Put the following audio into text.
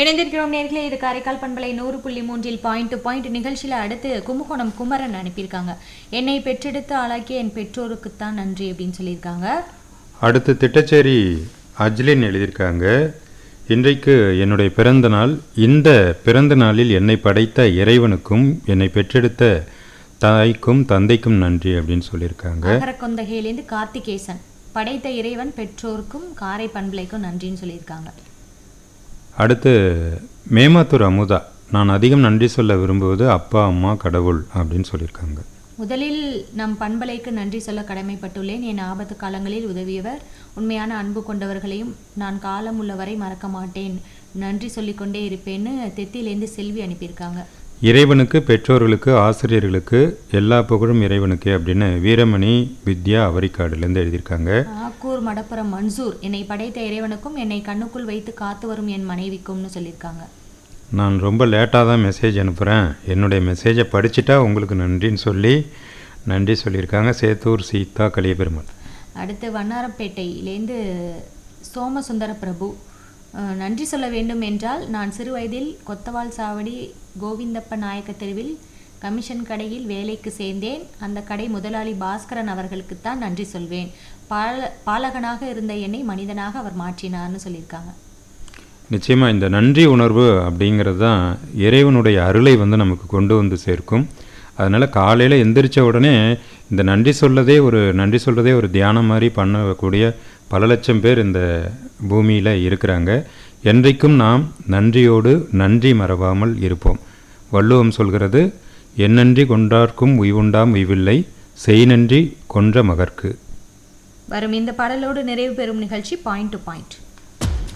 இணைந்திருக்கிறோம் நேர்களே இது காரைக்கால் பண்பலை நூறு புள்ளி மூன்றில் பாயிண்ட் டு பாயிண்ட் நிகழ்ச்சியில் அடுத்து கும்பகோணம் குமரன் அனுப்பியிருக்காங்க என்னை பெற்றெடுத்து ஆளாக்கிய என் பெற்றோருக்குத்தான் நன்றி அப்படின்னு சொல்லியிருக்காங்க அடுத்து திட்டச்சேரி அஜ்லின் எழுதியிருக்காங்க இன்றைக்கு என்னுடைய பிறந்த நாள் இந்த பிறந்த நாளில் என்னை படைத்த இறைவனுக்கும் என்னை பெற்றெடுத்த தாய்க்கும் தந்தைக்கும் நன்றி அப்படின்னு சொல்லியிருக்காங்க அகரக்கொந்தகையிலேருந்து கார்த்திகேசன் படைத்த இறைவன் பெற்றோருக்கும் காரை பண்பலைக்கும் நன்றின்னு சொல்லியிருக்காங்க அடுத்து மேமாத்தூர் அமுதா நான் அதிகம் நன்றி சொல்ல விரும்புவது அப்பா அம்மா கடவுள் அப்படின்னு சொல்லியிருக்காங்க முதலில் நம் பண்பலைக்கு நன்றி சொல்ல கடமைப்பட்டுள்ளேன் என் ஆபத்து காலங்களில் உதவியவர் உண்மையான அன்பு கொண்டவர்களையும் நான் காலம் உள்ளவரை மறக்க மாட்டேன் நன்றி சொல்லிக்கொண்டே இருப்பேன்னு தெத்திலேருந்து செல்வி அனுப்பியிருக்காங்க இறைவனுக்கு பெற்றோர்களுக்கு ஆசிரியர்களுக்கு எல்லா புகழும் இறைவனுக்கே அப்படின்னு வீரமணி வித்யா அவரிக்காடுலேருந்து எழுதியிருக்காங்க ஆக்கூர் மடப்புறம் மன்சூர் என்னை படைத்த இறைவனுக்கும் என்னை கண்ணுக்குள் வைத்து காத்து வரும் என் மனைவிக்கும்னு சொல்லியிருக்காங்க நான் ரொம்ப லேட்டாக தான் மெசேஜ் அனுப்புகிறேன் என்னுடைய மெசேஜை படிச்சுட்டா உங்களுக்கு நன்றின்னு சொல்லி நன்றி சொல்லியிருக்காங்க சேத்தூர் சீதா கலியபெருமாள் அடுத்து வண்ணாரப்பேட்டையிலேருந்து சோமசுந்தர பிரபு அஹ், நன்றி சொல்ல வேண்டும் என்றால் நான் சிறு வயதில் கொத்தவால் சாவடி கோவிந்தப்ப நாயக்க தெருவில் கமிஷன் கடையில் வேலைக்கு சேர்ந்தேன் அந்த கடை முதலாளி பாஸ்கரன் அவர்களுக்குத்தான் நன்றி சொல்வேன் பால பாலகனாக இருந்த என்னை மனிதனாக அவர் மாற்றினார்னு சொல்லியிருக்காங்க நிச்சயமாக இந்த நன்றி உணர்வு அப்படிங்கிறது தான் இறைவனுடைய அருளை வந்து நமக்கு கொண்டு வந்து சேர்க்கும் அதனால் காலையில் எந்திரிச்ச உடனே இந்த நன்றி சொல்லதே ஒரு நன்றி சொல்கிறதே ஒரு தியானம் மாதிரி பண்ணக்கூடிய பல லட்சம் பேர் இந்த பூமியில் இருக்கிறாங்க என்றைக்கும் நாம் நன்றியோடு நன்றி மறவாமல் இருப்போம் வள்ளுவம் சொல்கிறது என்னன்றி கொண்டார்க்கும் உய்வுண்டாம் உய்வில்லை செய் நன்றி கொன்ற மகர்க்கு வரும் இந்த பாடலோடு நிறைவு பெறும் நிகழ்ச்சி பாயிண்ட் டு பாயிண்ட்